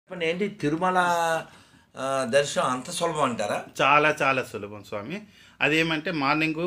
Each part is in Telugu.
చెప్పండి ఏంటి తిరుమల ఆ, దర్శనం అంత సులభం అంటారా చాలా చాలా సులభం స్వామి అదేమంటే మార్నింగ్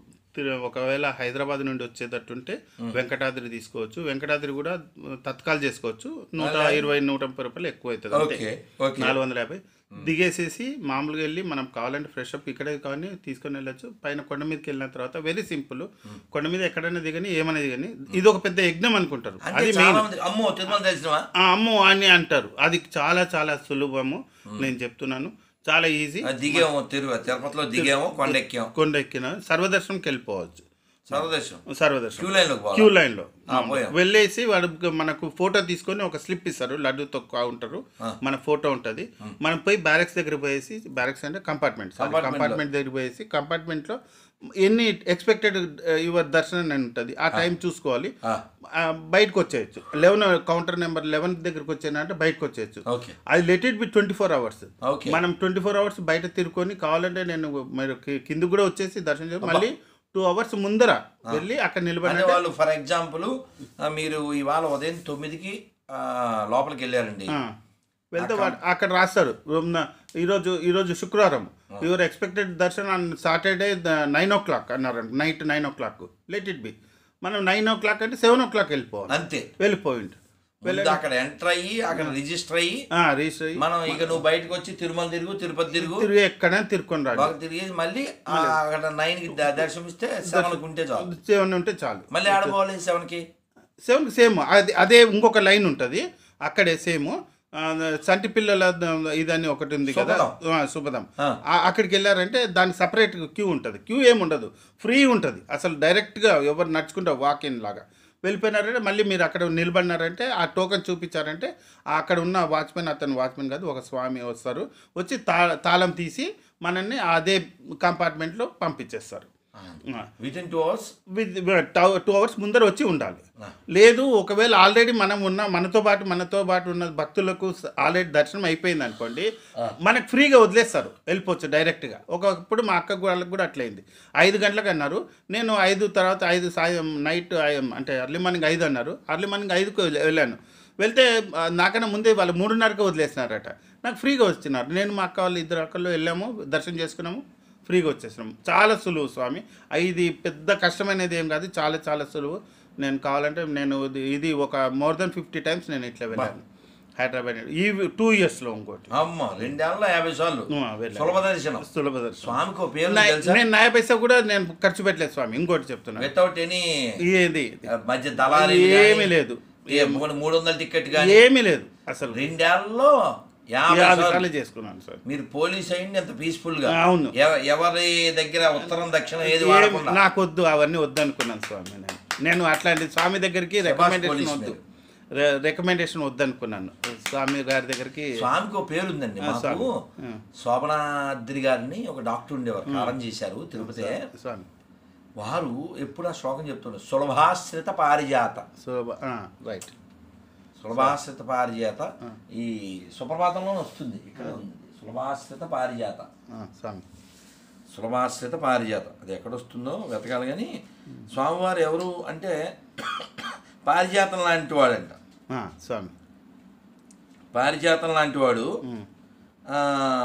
ఒకవేళ హైదరాబాద్ నుండి వచ్చేటట్టుంటే వెంకటాద్రి తీసుకోవచ్చు వెంకటాద్రి కూడా తత్కాల్ చేసుకోవచ్చు నూట ఇరవై నూట ముప్పై రూపాయలు ఎక్కువ అవుతుంది అంతే ఓకే ఓకే నాలుగు వందల యాభై దిగేసేసి మామూలుగా వెళ్ళి మనం కావాలంటే ఫ్రెష్ అప్ ఇక్కడే కానీ తీసుకొని వెళ్ళొచ్చు పైన కొండ మీదకి వెళ్ళిన తర్వాత వెరీ సింపుల్ కొండ మీద ఎక్కడైనా దిగని ఏమైనా దిగని ఇది ఒక పెద్ద యజ్ఞం అనుకుంటారు అంటే అది చాలా మెయిన్ మంది అమ్మో తిరుమల దర్శనమా ఆ అమ్మో అని అంటారు అది చాలా చాలా సులభము నేను చెప్తున్నాను చాలా ఈజీ ఆ, దిగాము తిరుగు తిరుపతిలో దిగాము కొండ ఎక్కాము కొండ ఎక్కిన సర్వదర్శనంకి వెళ్ళిపోవచ్చు సర్వదర్శనం సర్వదర్శనం క్యూ లైన్లోకి క్యూ పోవాలి లైన్లో ఆ, పోయాం. వెళ్ళేసి వాడు మనకు ఫోటో తీసుకొని ఒక స్లిప్ ఇస్తారు లడ్డుతో కౌంటరు మన ఫోటో ఉంటుంది మనం పోయి బ్యారెక్స్ దగ్గర పోయేసి బ్యారెక్స్ అంటే కంపార్ట్మెంట్ Compartment లో. కంపార్ట్మెంట్ దగ్గర పోయేసి కంపార్ట్మెంట్లో ఎన్ని ఎక్స్పెక్టెడ్ యువర్ దర్శనం అని ఉంటుంది ఆ టైం చూసుకోవాలి ఆ, ఆ, బయటకు వచ్చేయచ్చు లెవెన్ కౌంటర్ నెంబర్ లెవెన్ దగ్గరకు వచ్చానంటే బయటకు వచ్చేయచ్చు ఓకే అది let it be twenty four hours okay మనం ట్వంటీ ఫోర్ అవర్స్ బయట తిరుక్కొని కావాలంటే నేను మీరు కి- కిందకు కూడా వచ్చేసి దర్శనం చేసి మళ్ళీ టూ అవర్స్ ముందర వెళ్ళి అక్కడ అంటే నిలబడి వాళ్ళు ఫర్ ఎగ్జాంపుల్ మీరు ఇవాళ ఉదయం తొమ్మిదికి ఆ, లోపలికి వెళ్ళారండి వెళ్తే వాడు అక్కడ రాస్తారు ఉన్న ఈరోజు ఈరోజు శుక్రవారం your expected darshan on Saturday nine o'clock అన్నారు night nine o'clock let it be మనం నైన్ ఓ క్లాక్ అంటే సెవెన్ ఓ క్లాక్ వెళ్ళిపోవాలి అంతే వెళ్ళిపోయింది ముందు అక్కడ ఎంటర్ అయ్యి అక్కడ రిజిస్టర్ అయ్యి రిజిస్టర్ అయ్యి మనం ఇక నువ్వు బయటకు వచ్చి తిరుమల తిరుగు తిరుపతి తిరుగు తిరిగి ఎక్కడైనా తిరుక్కొని రాదు బాగా తిరిగేసి మళ్ళీ ఆ, అక్కడ నైన్ కి ద- దర్శనం ఇస్తే సెవెన్ ఉంటే చాలు సెవెన్ ఉంటే చాలు మళ్ళీ ఆడపోవాలి సెవెన్ కి సేమ్ సేమ్ అది అదే ఇంకొక లైన్ ఉంటుంది అక్కడే సేమ్ సంటి పిల్లల ద- ఇదని ఒకటి ఉంది కదా శుభదం. ఆ, శుభదం ఆ. ఆ- అక్కడికి వెళ్ళారంటే దానికి సపరేట్ క్యూ ఉంటుంది క్యూ ఏమి ఉండదు ఫ్రీ ఉంటుంది అసలు డైరెక్ట్గా ఎవరు నడుచుకుంటే వాక్ ఇన్ లాగా వెళ్ళిపోయినారంటే మళ్ళీ మీరు అక్కడ నిలబడినారంటే ఆ టోకెన్ చూపించారంటే ఆ అక్కడ ఉన్న వాచ్మెన్ అతను వాచ్మెన్ కాదు ఒక స్వామి వస్తారు వచ్చి తా తాళం తీసి మనల్ని అదే కంపార్ట్మెంట్లో పంపించేస్తారు ఆ. Within two hours with two hours ముందర వచ్చి ఉండాలి లేదు ఒకవేళ ఆల్రెడీ మనం ఉన్న మనతో పాటు మనతో పాటు ఉన్న భక్తులకు ఆల్రెడీ దర్శనం అయిపోయింది అనుకోండి మనకు ఫ్రీగా వదిలేస్తారు వెళ్ళిపోవచ్చు డైరెక్ట్గా ఒకప్పుడు మా అక్క వాళ్ళకి కూడా అట్లయింది ఐదు గంటలకు అన్నారు నేను ఐదు తర్వాత ఐదు సాయం నైట్ అంటే ఎర్లీ మార్నింగ్ ఐదు అన్నారు ఎర్లీ మార్నింగ్ ఐదుకు వెళ్ళ- వెళ్ళాను వెళ్తే ఆ, నాకన్నా ముందే వాళ్ళు మూడున్నరకు వదిలేసినారట నాకు ఫ్రీగా వచ్చినారు నేను మా అక్క వాళ్ళు ఇద్దరు అక్కల్లో వెళ్ళాము దర్శనం చేసుకున్నాము ఫ్రీగా వచ్చేసినాం చాలా సులువు స్వామి ఆ, ఇది పెద్ద కష్టమైనది ఏం కాదు చాలా చాలా సులువు నేను కావాలంటే నేను ఇది- ఇది ఒక మోర్ దెన్ ఫిఫ్టీ టైమ్స్ నేను ఇట్లా వెళ్ళాను హైదరాబాద్ ఈ టూ ఇయర్స్లో ఇంకోటి అమ్మ రెండేళ్ళ యాభై సార్లు ఆ, వెళ్ళాను. సులభ దర్శనం సులభ దర్శనం స్వామికి ఒక పేరు నా- తెలుసా నేను నాయ పైసా కూడా నేను ఖర్చు పెట్టలేదు స్వామి ఇంకోటి చెప్తున్నాను వితౌట్ ఎనీ ఏది మధ్య దళారీ ఏమీ లేదు మూడు వందల టికెట్ కానీ ఏమీ లేదు అసలు రెండేళ్లలో యాభై యాభై సార్లు సార్లు చేసుకున్నాను సార్ మీరు పోలీస్ అయింది ఎంత పీస్ఫుల్ గా అవును. ఎవ- ఎవరి దగ్గర ఉత్తరం దక్షిణం ఏది ఏమి- వాడకుండా నాకు వద్దు అవన్నీ వద్దు అనుకున్నాను స్వామి నేను నేను అట్లాంటి స్వామి దగ్గరికి రికమెండేషన్ పోలీస్ వద్దు రికమెండేషన్ వద్దు అనుకున్నాను స్వామి గారి దగ్గరికి స్వామికి ఒక పేరు ఉందండి మాకు స్వామి. ఆ. శోభనాద్రి గారిని ఒక డాక్టర్ ఉండేవారు కాలం చేశారు తిరుపతి స్వామి వారు ఎప్పుడు ఆ శ్లోకం చెప్తున్నారు సులభాశ్రిత పారిజాత సో రైట్ సులభాశ్రిత పారిజాత ఈ సుప్రభాతంలో వస్తుంది ఇక్కడ ఉంది సులభాశ్రిత పారిజాత స్వామి సులభాశ్రిత పారిజాత అది ఎక్కడ వస్తుందో వెతకాలి కానీ స్వామివారు ఎవరు అంటే పారిజాతం లాంటి వాడంట ఆ, స్వామి పారిజాతం లాంటి వాడు ఉమ్, ఆ,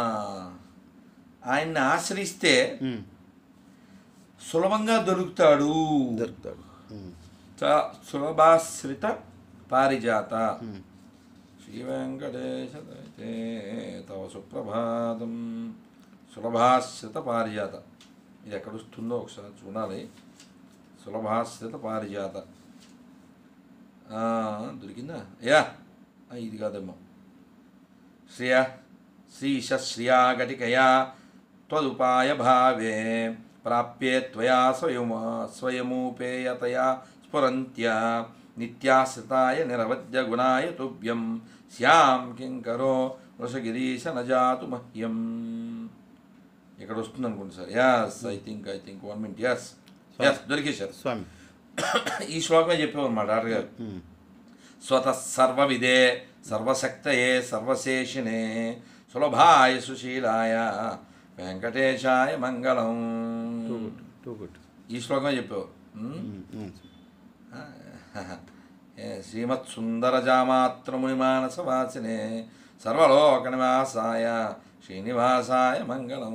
ఆయన్ని ఆశ్రయిస్తే ఉమ్, సులభంగా దొరుకుతాడు దొరుకుతాడు ఉమ్, చ- సులభాశ్రిత పారిజాత ఉమ్. శ్రీ వెంకటేశ దయతే తవ సుప్రభాతం సులభాశ్రిత పారిజాత ఇది ఎక్కడ వస్తుందో ఒకసారి చూడాలి సులభాశ్రిత పారిజాత ఆ, దొరికిందా యా ఆ, ఇది కాదమ్మా శ్రియ శ్రీశ శ్రియాగటికయా త్వదుపాయ భావే ప్రాప్యే త్వయా స్వయం స్వయమూపేయతయా స్ఫురంత్య నిత్యాశ్రితాయ నిరవద్య గుణాయ తుభ్యం శ్యాం కింకరో వృషగిరీశ నజాతు మహ్యం ఇక్కడ వస్తుంది అనుకోండి sir as I think I think one minute yes yes దొరికేశారు స్వామి ఈ శ్లోకమే చెప్పేవారు మా డాక్టర్ గారు ఉమ్, స్వత సర్వవిదే సర్వశక్తయే సర్వశేషినే సులభాయ సుశీలాయ వెంకటేశాయ మంగళం టూ గుడ్ టూ గుడ్ ఈ శ్లోకమే చెప్పేవారు ఉమ్. ఉమ్, ఉమ్. శ్రీమత్ సుందరజామాత్రముని మానస వాసినే సర్వలోక నివాసాయ శ్రీనివాసాయ మంగళం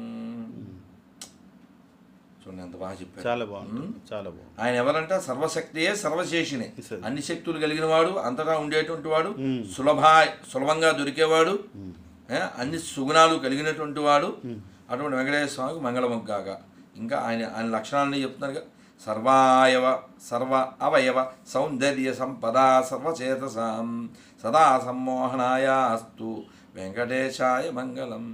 చూడండి ఎంత బాగా చెప్పారు చాలా బాగుంటుంది చాలా బాగుంది ఆయన ఎవరంటే సర్వశక్తియే సర్వశేషిని సరే. అన్ని శక్తులు కలిగిన వాడు అంతటా ఉండేటువంటి వాడు మ్మ్. సులభ సులభంగా దొరికేవాడు ఏ, అన్ని సుగుణాలు కలిగినటువంటి వాడు అటువంటి వెంకటేశ్వర స్వామికి మంగళముగ్గాక ఇంకా ఆయన ఆయన లక్షణాలని చెప్తున్నారు సర్వాయవ సర్వ అవయవ సౌందర్య సంపద సర్వచేతసాం సదా సమ్మోహనాయ అస్తు వెంకటేశాయ మంగళం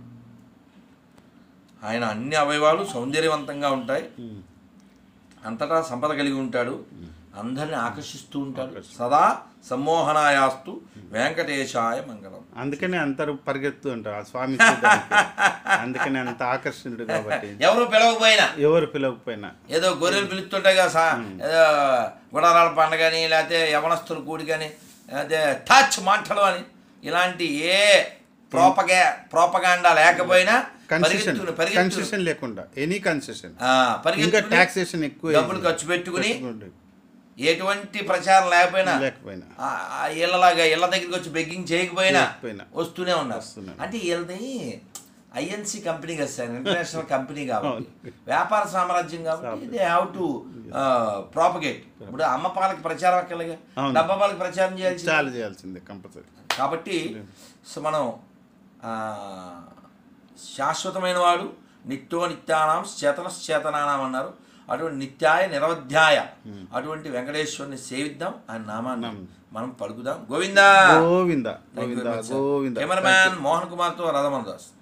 ఆయన అన్ని అవయవాలు సౌందర్యవంతంగా ఉంటాయి అంతటా సంపద కలిగి ఉంటాడు అందరిని ఆకర్షిస్తూ ఉంటాడు సదా సమ్మోహనాయాస్తు వెంకటేశాయ మంగళం అందుకనే అందరూ పరిగెత్తు ఉంటారు ఆ స్వామి చూడ్డానికి. అందుకనే అంత ఆకర్షణుడు కాబట్టి ఎవరు పిలవకపోయినా ఎవరు పిలవకపోయినా ఏదో గొర్రెలు పిలుస్తుంటాయి కదా సా ఏదో గుడారాల పండగని లేకపోతే యవనస్తుల కూడికని లేకపోతే టచ్ మాటలు అని ఇలాంటి ఏ ప్రోపగా ప్రోపగాండా లేకపోయినా కన్సెషన్ పరిగెత్తుని పరిగెత్తుని కన్సెషన్ లేకుండా ఎనీ కన్సెషన్ ఆ, ఇంకా పరిగెత్తుకుని టాక్సేషన్ ఎక్కువ డబ్బులు ఖర్చు పెట్టుకుని పెట్టుకోండి. ఎటువంటి ప్రచారం లేకపోయినా లేకపోయినా ఆ- ఆ ఇళ్ళలాగా ఇళ్ళ దగ్గరికి వచ్చి బెగ్గింగ్ చేయకపోయినా చేయకపోయినా. వస్తూనే ఉన్నారు వస్తున్నారు. అంటే వీళ్ళది ఐఎన్సి కంపెనీ కదా సార్ ఇంటర్నేషనల్ కంపెనీ కాబట్టి వ్యాపార సామ్రాజ్యం కాబట్టి దే హ్యావ్ టు ప్రాపగేట్ ఇప్పుడు అమ్మ పాలకి ప్రచారం అక్కర్లేగా అవును. డబ్బా పాలకి ప్రచారం చేయాల్సి చాలా చేయాల్సిందే కంపల్సరీ కాబట్టి సో మనం ఆ, శాశ్వతమైన వాడు నిత్యో నిత్యానాం చేతనశ్చేతనానాం అన్నారు అటువంటి నిత్యాయ నిరవధ్యాయ అటువంటి వెంకటేశ్వరుని సేవిద్దాం ఆయన నామాన్ని మనం పలుకుదాం గోవిందా గోవింద గోవింద గోవింద కెమెరామ్యాన్ మోహన్ కుమార్తో రథమన్ దాస్